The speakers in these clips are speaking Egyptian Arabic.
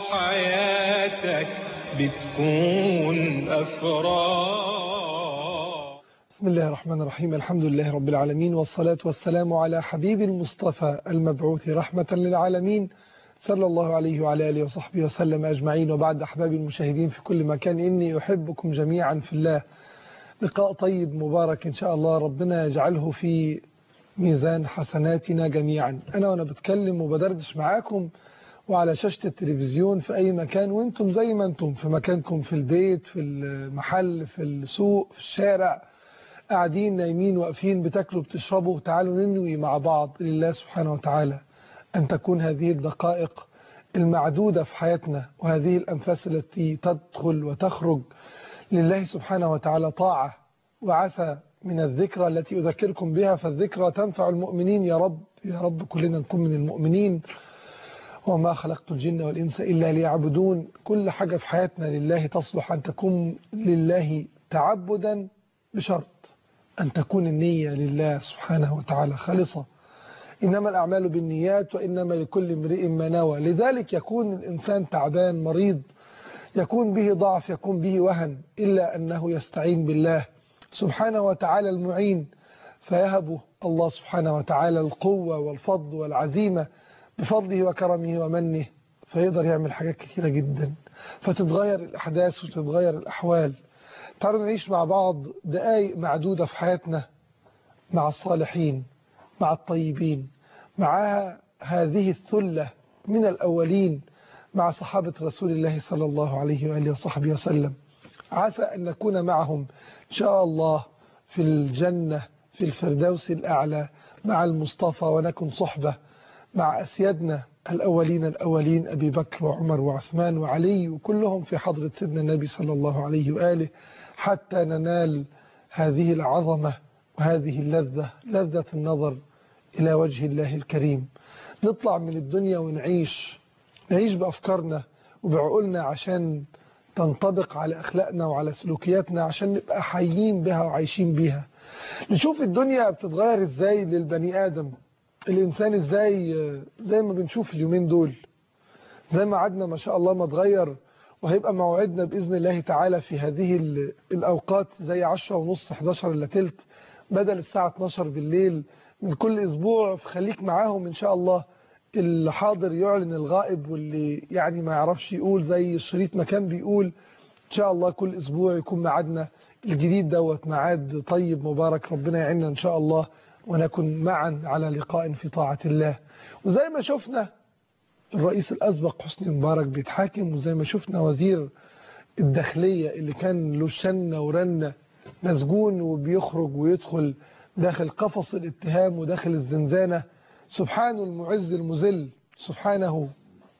حياتك بتكون أفراح بسم الله الرحمن الرحيم الحمد لله رب العالمين والصلاة والسلام على حبيب المصطفى المبعوث رحمة للعالمين صلى الله عليه وعلى آله وصحبه وسلم أجمعين وبعد أحبابي المشاهدين في كل مكان إني أحبكم جميعا في الله لقاء طيب مبارك إن شاء الله ربنا يجعله في ميزان حسناتنا جميعا أنا وأنا بتكلم وبدردش معاكم وعلى شاشة التلفزيون في أي مكان وانتم زي ما انتم في مكانكم في البيت في المحل في السوق في الشارع قاعدين نايمين واقفين بتاكلوا بتشربوا تعالوا ننوي مع بعض لله سبحانه وتعالى أن تكون هذه الدقائق المعدودة في حياتنا وهذه الأنفاس التي تدخل وتخرج لله سبحانه وتعالى طاعة وعسى من الذكرى التي أذكركم بها فالذكرى تنفع المؤمنين يا رب يا رب كلنا نكون من المؤمنين وما خلقت الجن والإنس إلا ليعبدون كل حاجة في حياتنا لله تصلح أن تكون لله تعبدا بشرط أن تكون النية لله سبحانه وتعالى خالصة إنما الأعمال بالنيات وإنما لكل امرئ ما نوى لذلك يكون الإنسان تعبان مريض يكون به ضعف يكون به وهن إلا أنه يستعين بالله سبحانه وتعالى المعين فيهبه الله سبحانه وتعالى القوة والفضل والعزيمة بفضله وكرمه ومنه فيقدر يعمل حاجات كثيرة جدا فتتغير الأحداث وتتغير الأحوال تعالوا نعيش مع بعض دقايق معدودة في حياتنا مع الصالحين مع الطيبين معها هذه الثلة من الأولين مع صحابة رسول الله صلى الله عليه وآله وصحبه وسلم عسى أن نكون معهم إن شاء الله في الجنة في الفردوس الأعلى مع المصطفى ونكن صحبة مع أسيادنا الأولين الأولين أبي بكر وعمر وعثمان وعلي وكلهم في حضرة سيدنا النبي صلى الله عليه وآله حتى ننال هذه العظمة وهذه اللذة لذة النظر إلى وجه الله الكريم نطلع من الدنيا ونعيش نعيش بأفكارنا وبعقولنا عشان تنطبق على أخلاقنا وعلى سلوكياتنا عشان نبقى حيين بها وعايشين بيها نشوف الدنيا بتتغير ازاي للبني آدم الإنسان ازاي زي ما بنشوف اليومين دول زي ما عدنا ما شاء الله ما اتغير وهيبقى موعدنا بإذن الله تعالى في هذه الأوقات زي 10 ونص 11 إلا تلت بدل الساعة 12 بالليل من كل أسبوع فخليك معاهم إن شاء الله اللي حاضر يعلن الغائب واللي يعني ما يعرفش يقول زي الشريط ما كان بيقول إن شاء الله كل أسبوع يكون معادنا الجديد دوت معاد طيب مبارك ربنا يعيننا إن شاء الله ونكن معا على لقاء في طاعة الله وزي ما شفنا الرئيس الأسبق حسني مبارك بيتحاكم وزي ما شفنا وزير الداخلية اللي كان له شنة ورنة مسجون وبيخرج ويدخل داخل قفص الاتهام وداخل الزنزانة سبحانه المعز المذل سبحانه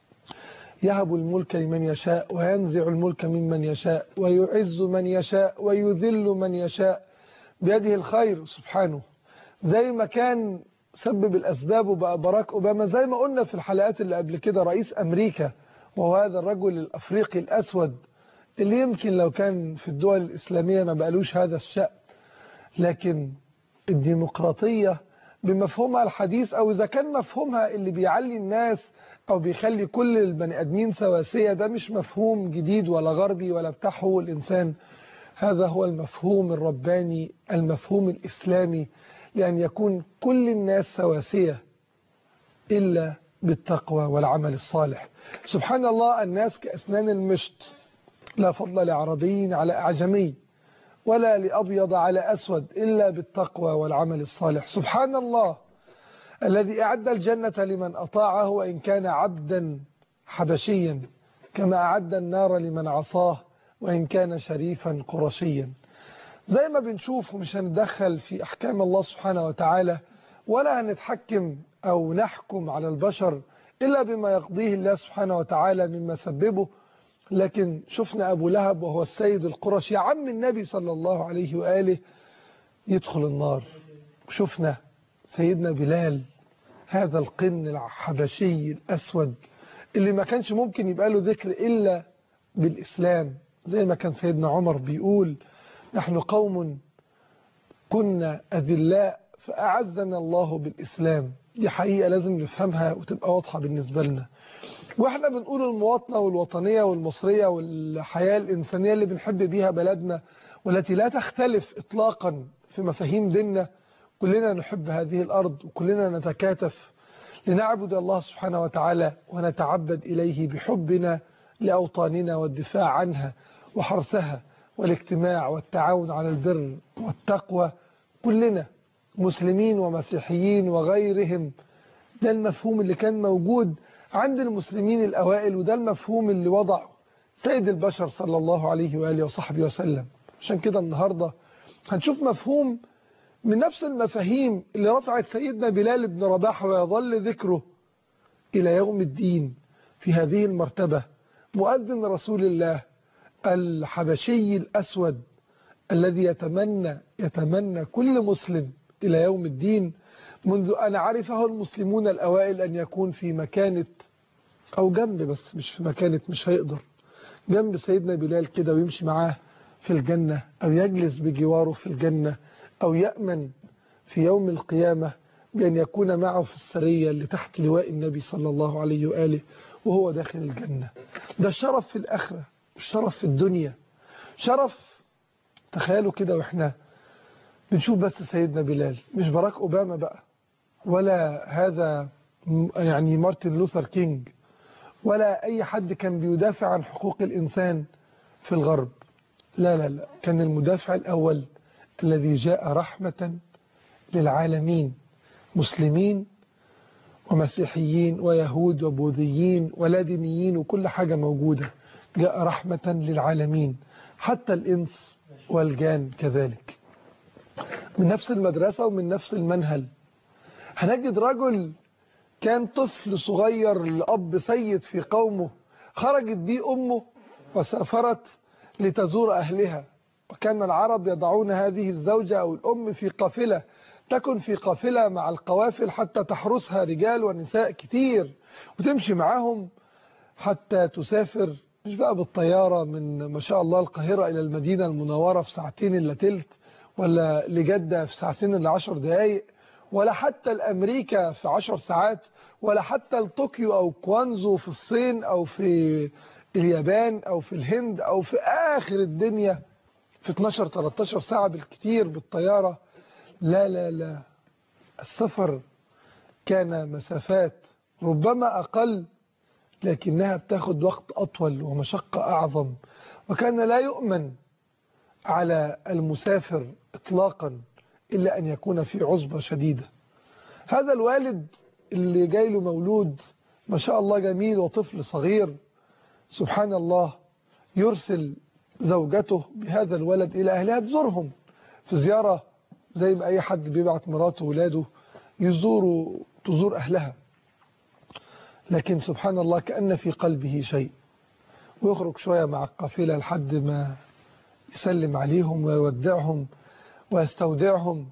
يهب الملك لمن يشاء وينزع الملك ممن يشاء ويعز من يشاء ويذل من يشاء بيده الخير سبحانه زي ما كان سبب الأسباب وبقى باراك أوباما زي ما قلنا في الحلقات اللي قبل كده رئيس أمريكا وهو هذا الرجل الأفريقي الأسود اللي يمكن لو كان في الدول الإسلامية ما بقالوش هذا الشأن لكن الديمقراطية بمفهومها الحديث أو إذا كان مفهومها اللي بيعلي الناس أو بيخلي كل البني آدمين سواسية ده مش مفهوم جديد ولا غربي ولا بتاع حقوق الإنسان هذا هو المفهوم الرباني المفهوم الإسلامي لأن يكون كل الناس سواسية إلا بالتقوى والعمل الصالح سبحان الله الناس كأسنان المشط لا فضل لعربي على أعجمي ولا لأبيض على أسود إلا بالتقوى والعمل الصالح سبحان الله الذي أعد الجنة لمن أطاعه وإن كان عبدا حبشيا كما أعد النار لمن عصاه وإن كان شريفا قرشيا زي ما بنشوف ومش هندخل في أحكام الله سبحانه وتعالى ولا هنتحكم أو نحكم على البشر إلا بما يقضيه الله سبحانه وتعالى مما سببه لكن شفنا أبو لهب وهو السيد القرشي عم النبي صلى الله عليه وآله يدخل النار شفنا سيدنا بلال هذا القن الحبشي الأسود اللي ما كانش ممكن يبقى له ذكر إلا بالإسلام زي ما كان سيدنا عمر بيقول نحن قوم كنا أذلاء فأعزنا الله بالإسلام دي حقيقة لازم نفهمها وتبقى واضحة بالنسبة لنا واحنا بنقول المواطنة والوطنية والمصرية والحياة الإنسانية اللي بنحب بيها بلدنا والتي لا تختلف إطلاقا في مفاهيم ديننا كلنا نحب هذه الأرض وكلنا نتكاتف لنعبد الله سبحانه وتعالى ونتعبد إليه بحبنا لأوطاننا والدفاع عنها وحرسها والاجتماع والتعاون على البر والتقوى كلنا مسلمين ومسيحيين وغيرهم ده المفهوم اللي كان موجود عند المسلمين الأوائل وده المفهوم اللي وضعه سيد البشر صلى الله عليه وآله وصحبه وسلم عشان كده النهاردة هنشوف مفهوم من نفس المفاهيم اللي رفعت سيدنا بلال بن رباح ويظل ذكره إلى يوم الدين في هذه المرتبة مؤذن رسول الله الحبشي الأسود الذي يتمنى يتمنى كل مسلم إلى يوم الدين منذ أن عرفه المسلمون الأوائل أن يكون في مكانة أو جنب بس مش في مكانة مش هيقدر جنب سيدنا بلال كده ويمشي معاه في الجنة أو يجلس بجواره في الجنة أو يأمن في يوم القيامة بأن يكون معه في السرية اللي تحت لواء النبي صلى الله عليه وآله وهو داخل الجنة ده الشرف في الآخرة الشرف في الدنيا شرف تخيلوا كده وإحنا بنشوف بس سيدنا بلال مش باراك أوباما بقى ولا هذا يعني مارتن لوثر كينج ولا أي حد كان بيدافع عن حقوق الإنسان في الغرب لا لا لا كان المدافع الأول الذي جاء رحمة للعالمين مسلمين ومسيحيين ويهود وبوذيين ولا دينيين وكل حاجة موجودة جاء رحمة للعالمين حتى الإنس والجان كذلك من نفس المدرسة ومن نفس المنهل هنجد رجل كان طفل صغير لأب سيد في قومه خرجت به أمه وسافرت لتزور أهلها وكان العرب يضعون هذه الزوجة أو الأم في قافلة تكن في قافلة مع القوافل حتى تحرسها رجال ونساء كتير وتمشي معاهم حتى تسافر مش بقى بالطيارة من ما شاء الله القاهرة إلى المدينة المنورة في ساعتين إلا تلت ولا لجدة في ساعتين إلا عشر دقايق ولا حتى الأمريكا في عشر ساعات ولا حتى لطوكيو أو كوانزو في الصين أو في اليابان أو في الهند أو في آخر الدنيا في 12-13 ساعة بالكتير بالطيارة لا لا لا السفر كان مسافات ربما أقل لكنها بتاخد وقت أطول ومشقة أعظم وكان لا يؤمن على المسافر إطلاقا إلا أن يكون في عصبة شديدة هذا الوالد اللي جاي له مولود ما شاء الله جميل وطفل صغير سبحان الله يرسل زوجته بهذا الولد إلى أهلها تزورهم في زيارة زي ما أي حد بيبعت مراته وولاده يزوروا تزور أهلها لكن سبحان الله كأن في قلبه شيء ويخرج شوية مع القافلة لحد ما يسلم عليهم ويودعهم ويستودعهم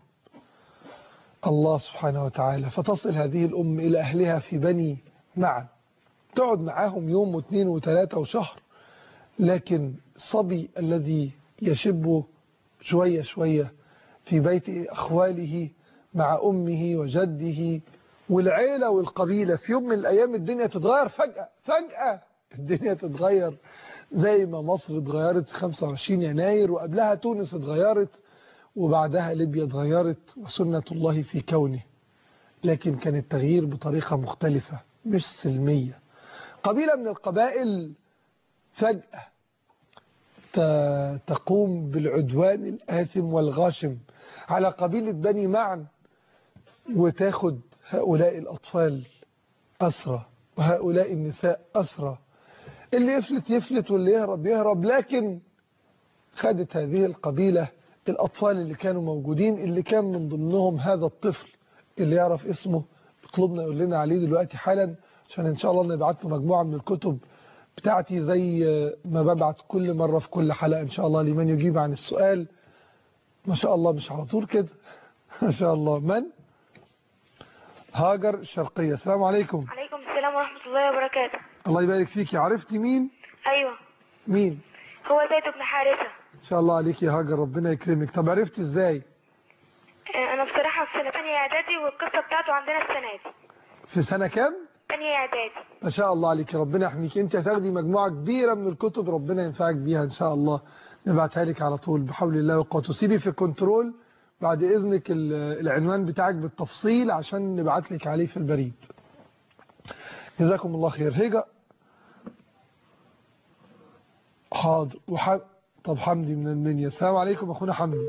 الله سبحانه وتعالى فتصل هذه الأم إلى أهلها في بني معا تقعد معاهم يوم واثنين وثلاثة وشهر لكن الصبي الذي يشب شوية شوية في بيت أخواله مع أمه وجده والعيلة والقبيلة في يوم من الأيام الدنيا تتغير فجأة فجأة الدنيا تتغير زي ما مصر اتغيرت في 25 يناير وقبلها تونس اتغيرت وبعدها ليبيا اتغيرت وسنة الله في كونه لكن كان التغيير بطريقة مختلفة مش سلمية قبيلة من القبائل فجأة تقوم بالعدوان الآثم والغاشم على قبيلة بني معا وتاخد هؤلاء الأطفال أسرى وهؤلاء النساء أسرى اللي يفلت يفلت واللي يهرب يهرب لكن خدت هذه القبيلة الأطفال اللي كانوا موجودين اللي كان من ضمنهم هذا الطفل اللي يعرف اسمه اطلبنا يقول لنا عليه دلوقتي حالا عشان إن شاء الله نبعت له مجموعة من الكتب بتاعتي زي ما ببعت كل مرة في كل حلقة إن شاء الله لمن يجيب عن السؤال ما شاء الله مش على طول كده ما شاء الله من هاجر الشرقية السلام عليكم عليكم السلام ورحمة الله وبركاته الله يبارك فيكي عرفتي مين أيوة مين هو زيد بن حارثة ان شاء الله عليك يا هاجر ربنا يكرمك طب عرفتي ازاي آه، أنا بصراحة في سنة تانية إعدادي والقصة بتاعته عندنا السنة دي في سنة كام آه، تانية اعدادي ما شاء الله عليك ربنا يحميك انت هتاخدي مجموعة كبيرة من الكتب ربنا ينفعك بيها ان شاء الله نبعتها لك على طول بحول الله وقوته سيبي في الكنترول بعد اذنك ال- العنوان بتاعك بالتفصيل عشان نبعت لك عليه في البريد جزاكم الله خير هيجا حاضر وح... طب حمدي من المنيا السلام عليكم اخونا حمدي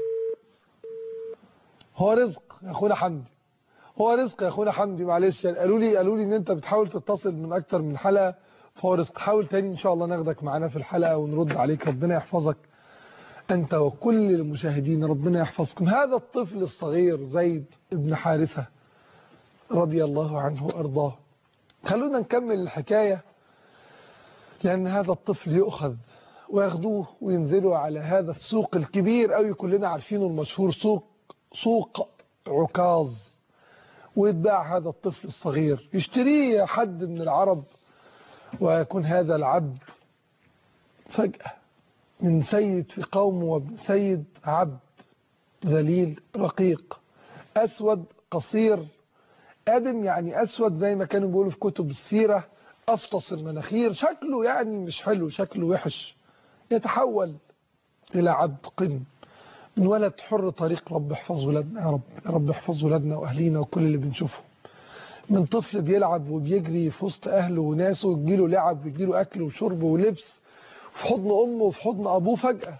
هو رزق يا اخونا حمدي هو رزق يا اخونا حمدي معلش يعني قالوا لي قالوا لي ان انت بتحاول تتصل من اكتر من حلقه فهو رزق حاول تاني ان شاء الله ناخدك معانا في الحلقه ونرد عليك ربنا يحفظك انت وكل المشاهدين ربنا يحفظكم هذا الطفل الصغير زيد ابن حارثه رضي الله عنه وارضاه خلونا نكمل الحكايه لان هذا الطفل يؤخذ وياخدوه وينزلوا على هذا السوق الكبير قوي كلنا عارفينه المشهور سوق سوق عكاظ ويتباع هذا الطفل الصغير يشتريه حد من العرب ويكون هذا العبد فجأة من سيد في قومه وابن سيد عبد ذليل رقيق أسود قصير آدم يعني أسود زي ما كانوا بيقولوا في كتب السيرة أفطس المناخير شكله يعني مش حلو شكله وحش يتحول إلى عبد قن من ولد حر طريق رب احفظ ولادنا يا رب يا رب احفظ ولادنا واهلينا وكل اللي بنشوفه من طفل بيلعب وبيجري في وسط اهله وناسه ويجيله لعب ويجيله اكل وشرب ولبس في حضن امه وفي حضن ابوه فجاه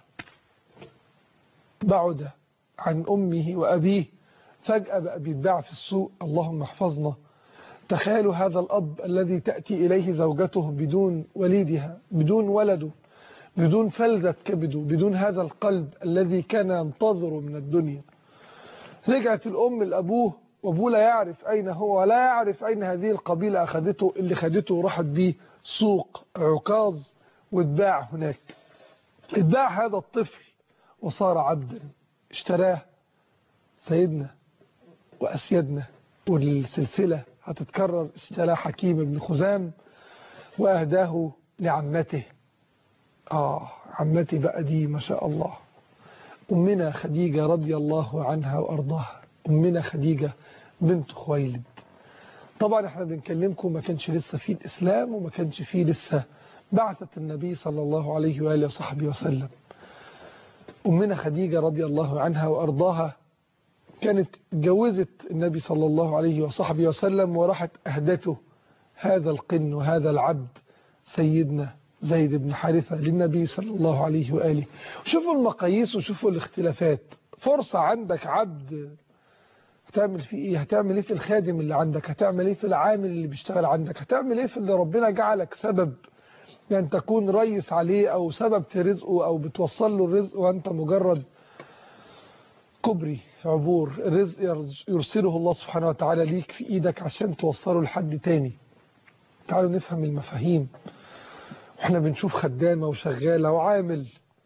بعد عن امه وابيه فجاه بقى بيتباع في السوق اللهم احفظنا تخيلوا هذا الاب الذي تاتي اليه زوجته بدون وليدها بدون ولده بدون فلذة كبده بدون هذا القلب الذي كان ينتظر من الدنيا رجعت الأم لأبوه وأبوه لا يعرف أين هو ولا يعرف أين هذه القبيلة أخذته اللي خدته وراحت بيه سوق عكاظ واتباع هناك اتباع هذا الطفل وصار عبدا اشتراه سيدنا وأسيدنا والسلسلة هتتكرر اشتراه حكيم بن خزام وأهداه لعمته آه عمتي بقى دي ما شاء الله أمنا خديجة رضي الله عنها وأرضاها أمنا خديجة بنت خويلد طبعا احنا بنكلمكم ما كانش لسه فيه الإسلام وما كانش فيه لسه بعثة النبي صلى الله عليه وآله وصحبه وسلم أمنا خديجة رضي الله عنها وأرضاها كانت جوزت النبي صلى الله عليه وصحبه وسلم وراحت أهدته هذا القن وهذا العبد سيدنا زيد بن حارثة للنبي صلى الله عليه وآله شوفوا المقاييس وشوفوا الاختلافات فرصة عندك عبد هتعمل فيه ايه هتعمل ايه في الخادم اللي عندك هتعمل ايه في العامل اللي بيشتغل عندك هتعمل ايه في اللي ربنا جعلك سبب يعني تكون ريس عليه او سبب في رزقه او بتوصل له الرزق وانت مجرد كبري عبور الرزق يرسله الله سبحانه وتعالى ليك في ايدك عشان توصله لحد تاني تعالوا نفهم المفاهيم احنا بنشوف خدامة وشغالة وعامل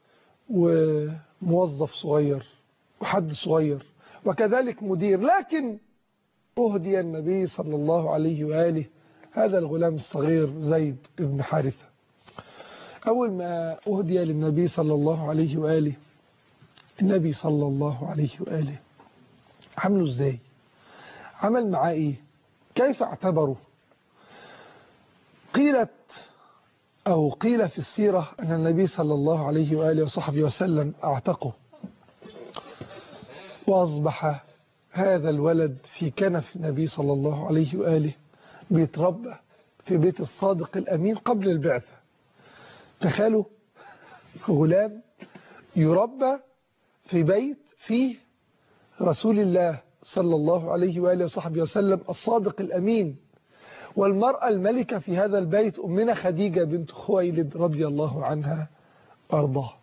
وموظف صغير وحد صغير وكذلك مدير لكن أهدي النبي صلى الله عليه وآله هذا الغلام الصغير زيد بن حارثة أول ما أهدي للنبي صلى الله عليه وآله النبي صلى الله عليه وآله عمله ازاي عمل معاه ايه كيف اعتبره قيلت أو قيل في السيرة أن النبي صلى الله عليه وآله وصحبه وسلم اعتقه وأصبح هذا الولد في كنف النبي صلى الله عليه وآله بيتربى في بيت الصادق الأمين قبل البعثة تخيلوا غلام يربى في بيت فيه رسول الله صلى الله عليه وآله وصحبه وسلم الصادق الأمين والمرأة الملكة في هذا البيت أمنا خديجة بنت خويلد رضي الله عنها وأرضاها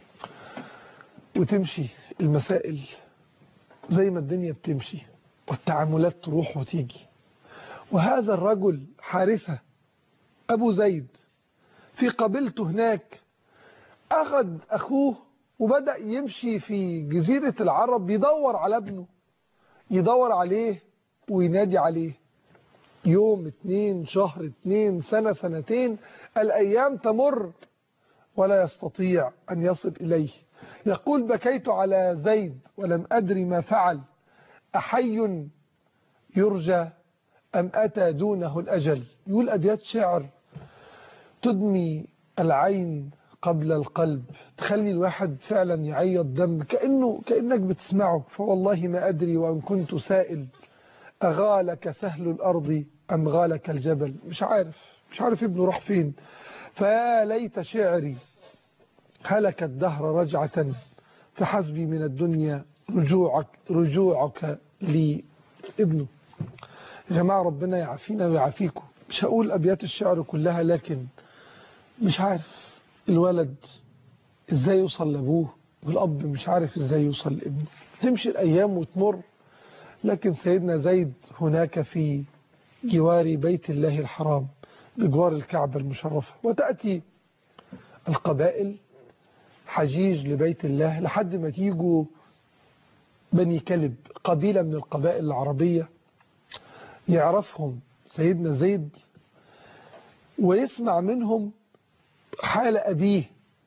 وتمشي المسائل زي ما الدنيا بتمشي والتعاملات تروح وتيجي وهذا الرجل حارثة أبو زيد في قبيلته هناك أخذ أخوه وبدأ يمشي في جزيرة العرب يدور على ابنه يدور عليه وينادي عليه يوم اتنين شهر اتنين سنة سنتين الأيام تمر ولا يستطيع أن يصل إليه يقول بكيت على زيد ولم أدري ما فعل أحي يرجى أم أتى دونه الأجل يقول أبيات شعر تدمي العين قبل القلب تخلي الواحد فعلا يعيط دم كأنه كأنك بتسمعه فوالله ما أدري وأن كنت سائل أغالك سهل الأرض أم غالك الجبل مش عارف مش عارف ابنه راح فين فيا ليت شعري هلك الدهر رجعة فحسبي من الدنيا رجوعك رجوعك لي ابنه يا جماعة ربنا يعافينا ويعافيكم مش هقول أبيات الشعر كلها لكن مش عارف الولد ازاي يوصل لابوه والاب مش عارف ازاي يوصل لابنه تمشي الايام وتمر لكن سيدنا زيد هناك في جوار بيت الله الحرام بجوار الكعبة المشرفة وتأتي القبائل حجيج لبيت الله لحد ما تيجوا بني كلب قبيلة من القبائل العربية يعرفهم سيدنا زيد ويسمع منهم حال أبيه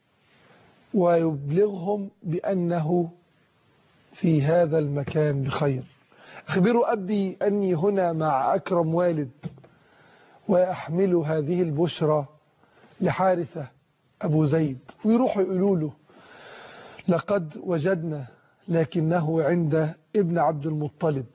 ويبلغهم بأنه في هذا المكان بخير أخبروا أبي أني هنا مع أكرم والد ويحمل هذه البشرى لحارثة أبو زيد ويروحوا يقولوا له لقد وجدنا لكنه عند ابن عبد المطلب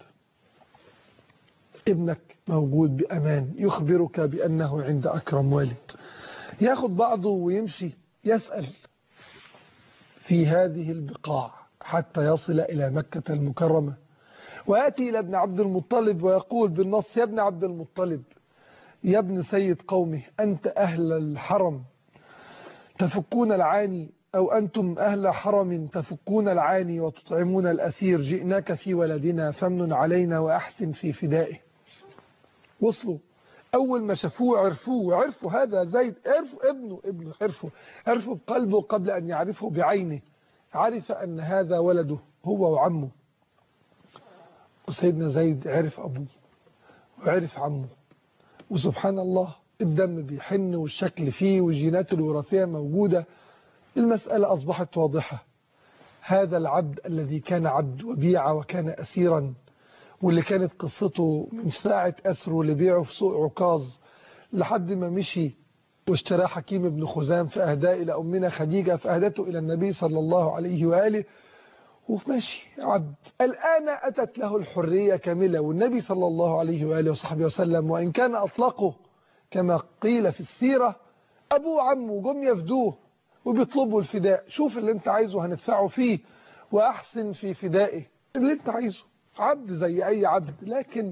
ابنك موجود بأمان يخبرك بأنه عند أكرم والد ياخد بعضه ويمشي يسأل في هذه البقاع حتى يصل إلى مكة المكرمة ويأتي إلى ابن عبد المطلب ويقول بالنص يا ابن عبد المطلب يا ابن سيد قومه أنت أهل الحرم تفكون العاني أو أنتم أهل حرم تفكون العاني وتطعمون الأسير جئناك في ولدنا فمن علينا وأحسن في فدائه وصلوا أول ما شافوه عرفوه وعرفوا هذا زيد عرفوا ابنه ابنه عرفوا عرفوا بقلبه قبل أن يعرفه بعينه عرف أن هذا ولده هو وعمه وسيدنا زيد عرف أبوه وعرف عمه وسبحان الله الدم بيحن والشكل فيه والجينات الوراثية موجودة المسألة أصبحت واضحة هذا العبد الذي كان عبد وبيع وكان أسيرا واللي كانت قصته من ساعة أسره لبيعه في سوق عكاظ لحد ما مشي واشتراه حكيم بن خزام فأهداه إلى أمنا خديجة فأهدته إلى النبي صلى الله عليه وآله وماشي عبد الآن أتت له الحرية كاملة والنبي صلى الله عليه وآله وصحبه وسلم وإن كان أطلقه كما قيل في السيرة أبوه عمه جم يفدوه وبيطلبوا الفداء شوف اللي انت عايزه هندفعه فيه وأحسن في فدائه اللي انت عايزه عبد زي أي عبد لكن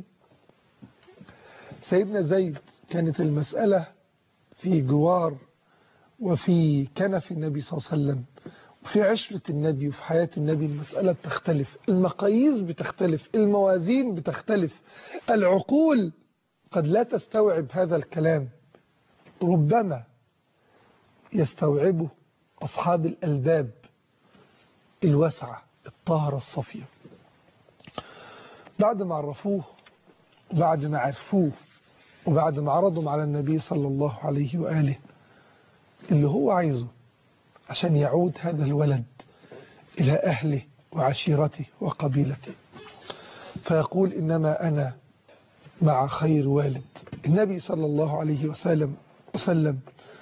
سيدنا زيد كانت المسألة في جوار وفي كنف النبي صلى الله عليه وسلم وفي عشرة النبي وفي حياة النبي المسألة بتختلف المقاييس بتختلف الموازين بتختلف العقول قد لا تستوعب هذا الكلام ربما يستوعبه أصحاب الألباب الواسعة الطاهرة الصفية بعد ما عرفوه وبعد ما عرفوه وبعد ما عرضهم على النبي صلى الله عليه وآله اللي هو عايزه عشان يعود هذا الولد إلى أهله وعشيرته وقبيلته فيقول إنما أنا مع خير والد النبي صلى الله عليه وسلم وسلم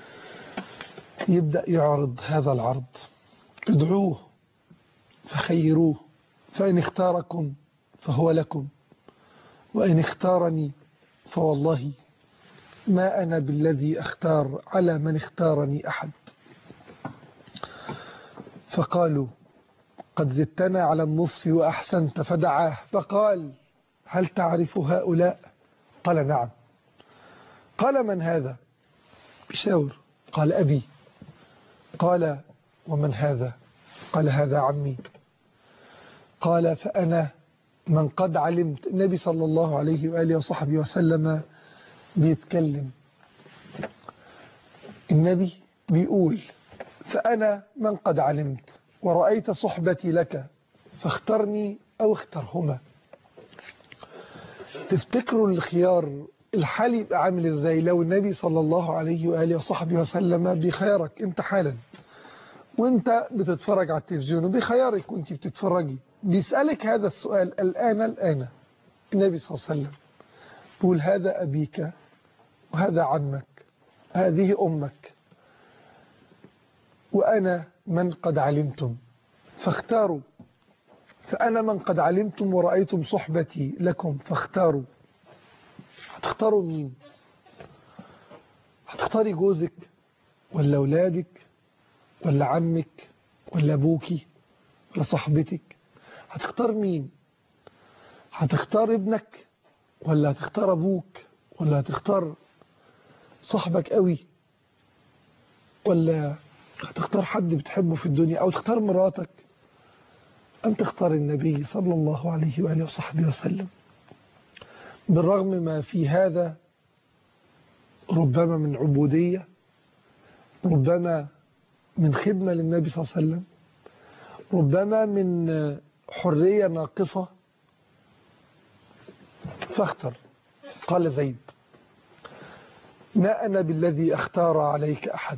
يبدأ يعرض هذا العرض ادعوه فخيروه فإن اختاركم فهو لكم وإن اختارني فوالله ما أنا بالذي أختار على من اختارني أحد فقالوا قد زدتنا على النصف وأحسنت فدعاه فقال هل تعرف هؤلاء قال نعم قال من هذا بشاور قال أبي قال ومن هذا قال هذا عمي قال فأنا من قد علمت النبي صلى الله عليه وآله وصحبه وسلم بيتكلم النبي بيقول فأنا من قد علمت ورأيت صحبتي لك فاخترني أو اخترهما تفتكروا الخيار الحال يبقى عامل ازاي لو النبي صلى الله عليه وآله وصحبه وسلم بخيارك انت حالا وانت بتتفرج على التلفزيون وبخيارك وانت بتتفرجي بيسألك هذا السؤال الآن الآن النبي صلى الله عليه وسلم بقول هذا أبيك وهذا عمك هذه أمك وأنا من قد علمتم فاختاروا فأنا من قد علمتم ورأيتم صحبتي لكم فاختاروا هتختاروا مين هتختاري جوزك ولا أولادك ولا عمك ولا أبوكي ولا صاحبتك هتختار مين هتختار ابنك ولا هتختار أبوك ولا هتختار صاحبك قوي ولا هتختار حد بتحبه في الدنيا أو تختار مراتك أم تختار النبي صلى الله عليه وآله وصحبه وسلم بالرغم ما في هذا ربما من عبودية ربما من خدمة للنبي صلى الله عليه وسلم ربما من حرية ناقصة فاختر قال زيد ما أنا بالذي اختار عليك أحد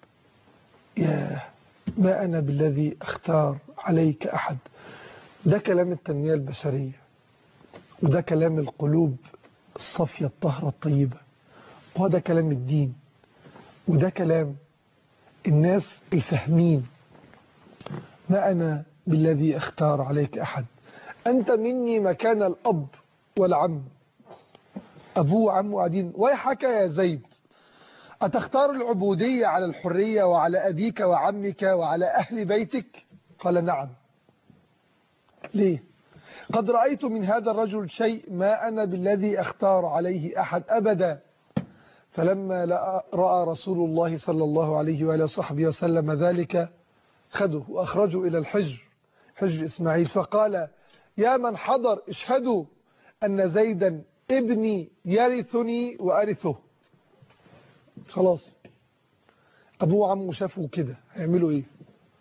يا ما أنا بالذي اختار عليك أحد ده كلام التنمية البشرية وده كلام القلوب الصافية الطهرة الطيبة وهذا كلام الدين وده كلام الناس الفهمين ما أنا بالذي اختار عليك أحد أنت مني مكان الأب والعم أبوه وعمه قاعدين ويحك يا زيد أتختار العبودية على الحرية وعلى أبيك وعمك وعلى أهل بيتك قال نعم ليه قد رأيت من هذا الرجل شيء ما أنا بالذي أختار عليه أحد أبدا فلما رأى رسول الله صلى الله عليه وآله وصحبه وسلم ذلك خده وأخرجه إلى الحجر حجر إسماعيل فقال يا من حضر اشهدوا أن زيدا ابني يرثني وأرثه خلاص أبوه وعمه شافوا كده هيعملوا إيه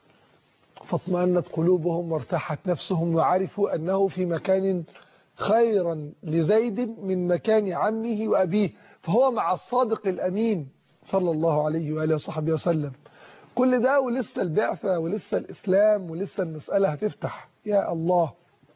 فاطمأنت قلوبهم وارتاحت نفسهم وعرفوا أنه في مكان خيرا لزيد من مكان عمه وأبيه فهو مع الصادق الأمين صلى الله عليه وآله وصحبه وسلم كل ده ولسه البعثة ولسه الإسلام ولسه المسألة هتفتح يا الله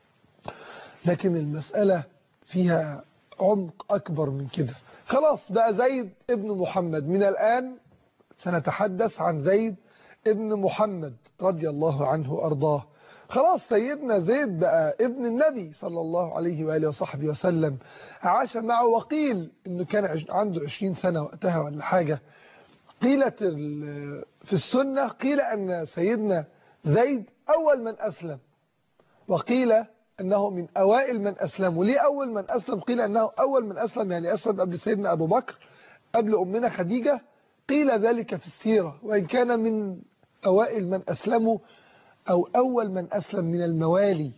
لكن المسألة فيها عمق أكبر من كده خلاص بقى زيد ابن محمد من الآن سنتحدث عن زيد ابن محمد رضي الله عنه وأرضاه خلاص سيدنا زيد بقى ابن النبي صلى الله عليه وآله وصحبه وسلم عاش معه وقيل انه كان عنده 20 سنة وقتها ولا حاجة قيلت في السنة قيل أن سيدنا زيد أول من أسلم وقيل أنه من أوائل من أسلموا ليه أول من أسلم قيل أنه أول من أسلم يعني أسلم قبل سيدنا أبو بكر قبل أمنا خديجة قيل ذلك في السيرة وإن كان من أوائل من أسلموا أو أول من أسلم من الموالي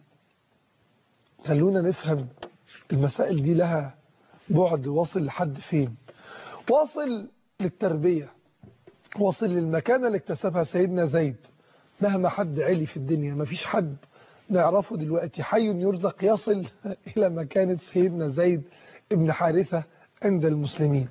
خلونا نفهم المسائل دي لها بعد واصل لحد فين واصل للتربية واصل للمكانة اللي اكتسبها سيدنا زيد مهما حد علي في الدنيا ما فيش حد نعرفه دلوقتي حي يرزق يصل إلى مكانة سيدنا زيد ابن حارثة عند المسلمين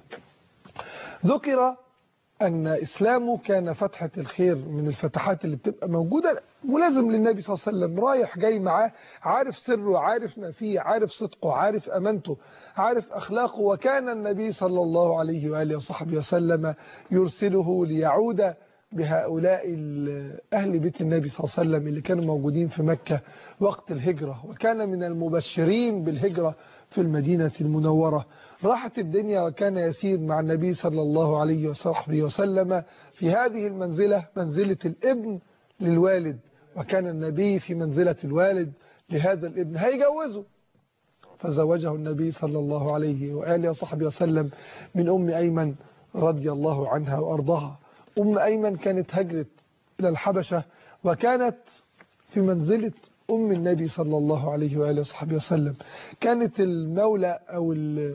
ذكر أن إسلامه كان فتحة الخير من الفتحات اللي بتبقى موجودة ملازم للنبي صلى الله عليه وسلم رايح جاي معاه عارف سره عارف ما فيه عارف صدقه عارف أمانته عارف أخلاقه وكان النبي صلى الله عليه وآله وصحبه وسلم يرسله ليعود بهؤلاء أهل بيت النبي صلى الله عليه وسلم اللي كانوا موجودين في مكة وقت الهجرة وكان من المبشرين بالهجرة في المدينة المنورة راحت الدنيا وكان يسير مع النبي صلى الله عليه وصحبه وسلم في هذه المنزلة منزلة الابن للوالد وكان النبي في منزلة الوالد لهذا الابن هيجوزه فزوجه النبي صلى الله عليه وآله وصحبه وسلم من أم أيمن رضي الله عنها وأرضاها أم أيمن كانت هجرت إلى الحبشة وكانت في منزلة أم النبي صلى الله عليه وآله وصحبه وسلم كانت المولى أو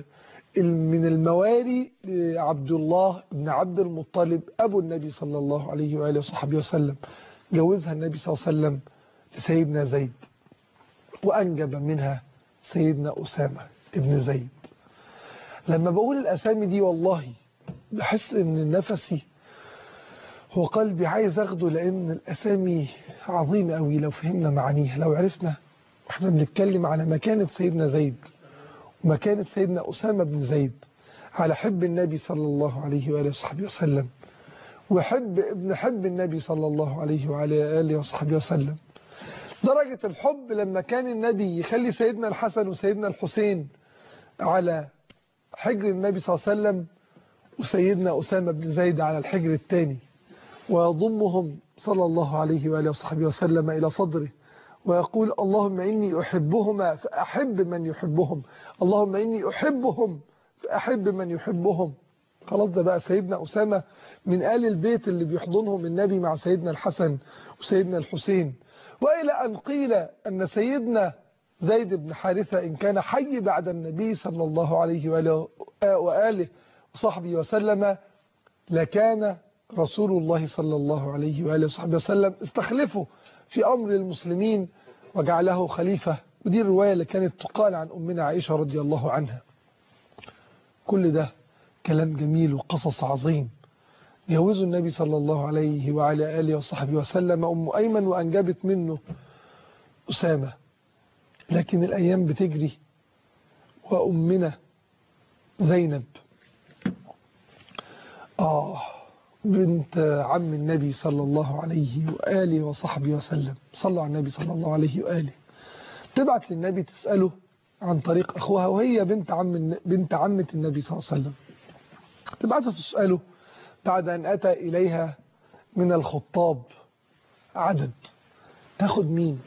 من الموالي لعبد الله بن عبد المطلب أبو النبي صلى الله عليه وآله وصحبه وسلم جوزها النبي صلى الله عليه وسلم لسيدنا زيد وأنجب منها سيدنا أسامة ابن زيد لما بقول الأسامي دي والله بحس ان نفسي هو قلبي عايز اخده لان الاسامي عظيمة قوي لو فهمنا معانيها لو عرفنا احنا بنتكلم على مكانة سيدنا زيد ومكانة سيدنا أسامة بن زيد على حب النبي صلى الله عليه وآله وصحبه وسلم وحب ابن حب النبي صلى الله عليه وعلى آله وصحبه وسلم درجة الحب لما كان النبي يخلي سيدنا الحسن وسيدنا الحسين على حجر النبي صلى الله عليه وسلم وسيدنا أسامة بن زيد على الحجر الثاني ويضمهم صلى الله عليه وآله وصحبه وسلم إلى صدره ويقول اللهم إني أحبهما فأحب من يحبهم اللهم إني أحبهم فأحب من يحبهم خلاص ده بقى سيدنا أسامة من آل البيت اللي بيحضنهم النبي مع سيدنا الحسن وسيدنا الحسين وإلى أن قيل أن سيدنا زيد بن حارثة إن كان حي بعد النبي صلى الله عليه وآله, وآله وصحبه وسلم لكان رسول الله صلى الله عليه وآله وصحبه وسلم استخلفه في أمر المسلمين وجعله خليفة ودي الرواية اللي كانت تقال عن أمنا عائشة رضي الله عنها كل ده كلام جميل وقصص عظيم جوزوا النبي صلى الله عليه وعلى آله وصحبه وسلم أم أيمن وأنجبت منه أسامة لكن الأيام بتجري وأمنا زينب آه بنت عم النبي صلى الله عليه وآله وصحبه وسلم صلوا على النبي صلى الله عليه وآله تبعت للنبي تسأله عن طريق أخوها وهي بنت عم بنت عمة النبي صلى الله عليه وسلم تبعته تسأله بعد أن أتى إليها من الخطاب عدد تاخد مين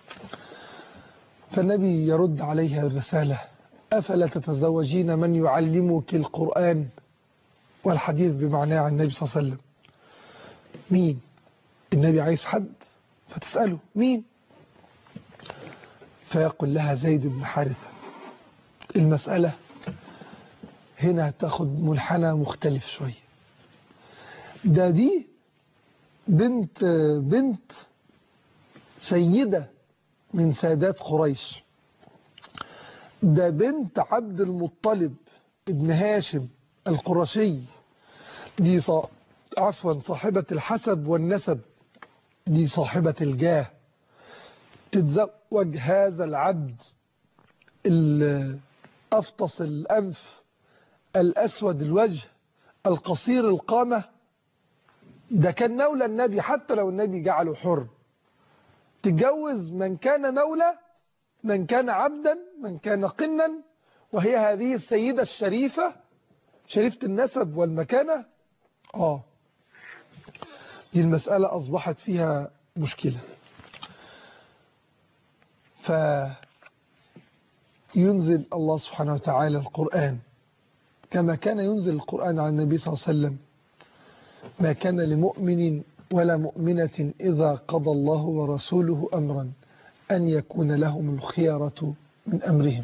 فالنبي يرد عليها الرسالة أفلا تتزوجين من يعلمك القرآن والحديث بمعناه عن النبي صلى الله عليه وسلم مين النبي عايز حد فتسأله مين فيقول لها زيد بن حارثة المسألة هنا هتاخد منحنى مختلف شوية ده دي بنت بنت سيدة من سادات قريش ده بنت عبد المطلب ابن هاشم القرشي دي صا... عفوا صاحبة الحسب والنسب دي صاحبة الجاه تتزوج هذا العبد أفطس الأنف الأسود الوجه القصير القامة ده كان مولى النبي حتى لو النبي جعله حر تتجوز من كان مولى من كان عبدا من كان قنا وهي هذه السيدة الشريفة شريفة النسب والمكانة آه دي المسألة أصبحت فيها مشكلة فينزل الله سبحانه وتعالى القرآن كما كان ينزل القرآن على النبي صلى الله عليه وسلم ما كان لمؤمن ولا مؤمنة إذا قضى الله ورسوله أمرا أن يكون لهم الخيارة من أمرهم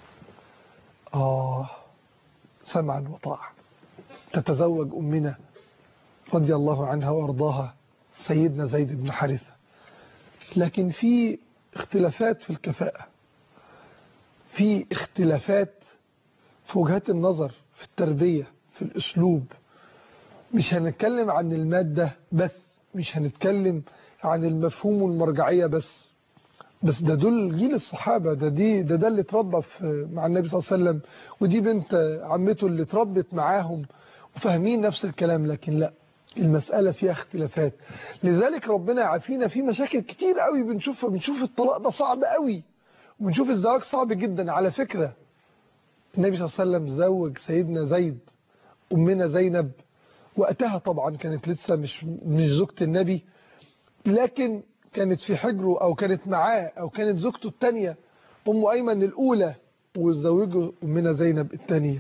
آه سمعا وطاعة تتزوج أمنا رضي الله عنها وأرضاها سيدنا زيد بن حارثة لكن في اختلافات في الكفاءة في اختلافات في وجهات النظر في التربية في الأسلوب مش هنتكلم عن المادة بس مش هنتكلم عن المفهوم والمرجعية بس بس ده دول جيل الصحابة ده دي ده ده اللي اتربى مع النبي صلى الله عليه وسلم ودي بنت عمته اللي اتربت معاهم وفاهمين نفس الكلام لكن لا المسألة فيها اختلافات لذلك ربنا يعافينا في مشاكل كتير قوي بنشوفها بنشوف الطلاق ده صعب قوي وبنشوف الزواج صعب جدا على فكرة النبي صلى الله عليه وسلم زوج سيدنا زيد أمنا زينب وقتها طبعا كانت لسه مش مش زوجة النبي لكن كانت في حجره أو كانت معاه أو كانت زوجته الثانية أم أيمن الأولى وزوجه أمنا زينب الثانية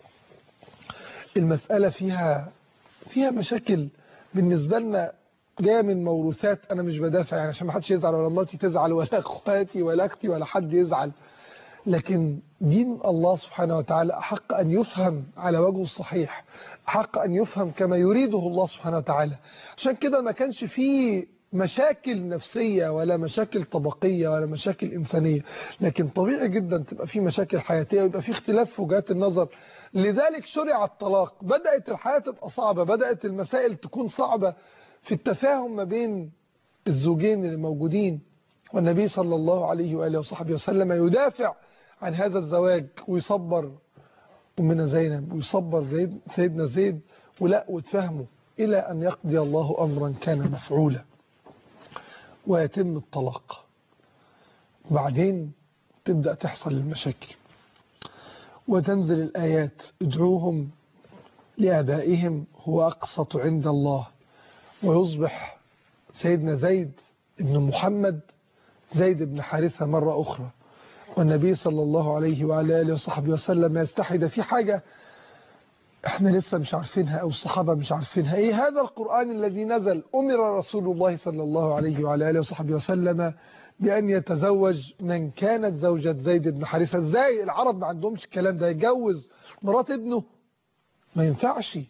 المسألة فيها فيها مشاكل بالنسبة لنا جاية من موروثات أنا مش بدافع يعني عشان ما حدش يزعل ولا مراتي تزعل ولا أخواتي ولا أختي ولا حد يزعل لكن دين الله سبحانه وتعالى أحق أن يفهم على وجهه الصحيح أحق أن يفهم كما يريده الله سبحانه وتعالى عشان كده ما كانش فيه مشاكل نفسية ولا مشاكل طبقية ولا مشاكل إنسانية لكن طبيعي جدا تبقى في مشاكل حياتية ويبقى في اختلاف في وجهات النظر لذلك شرع الطلاق بدأت الحياة تبقى صعبة بدأت المسائل تكون صعبة في التفاهم ما بين الزوجين اللي موجودين والنبي صلى الله عليه وآله وصحبه وسلم يدافع عن هذا الزواج ويصبر أمنا زينب ويصبر زيد سيدنا زيد ولا وتفهموا إلى أن يقضي الله أمرا كان مفعولا ويتم الطلاق بعدين تبدأ تحصل المشاكل وتنزل الآيات ادعوهم لآبائهم هو أقسط عند الله ويصبح سيدنا زيد بن محمد زيد بن حارثة مرة أخرى والنبي صلى الله عليه وعلى آله وصحبه وسلم يستحد في حاجة احنا لسه مش عارفينها أو الصحابة مش عارفينها ايه هذا القرآن الذي نزل أمر رسول الله صلى الله عليه وعلى آله وصحبه وسلم بأن يتزوج من كانت زوجة زيد بن حارثة ازاي العرب ما عندهمش الكلام ده يتجوز مرات ابنه ما ينفعش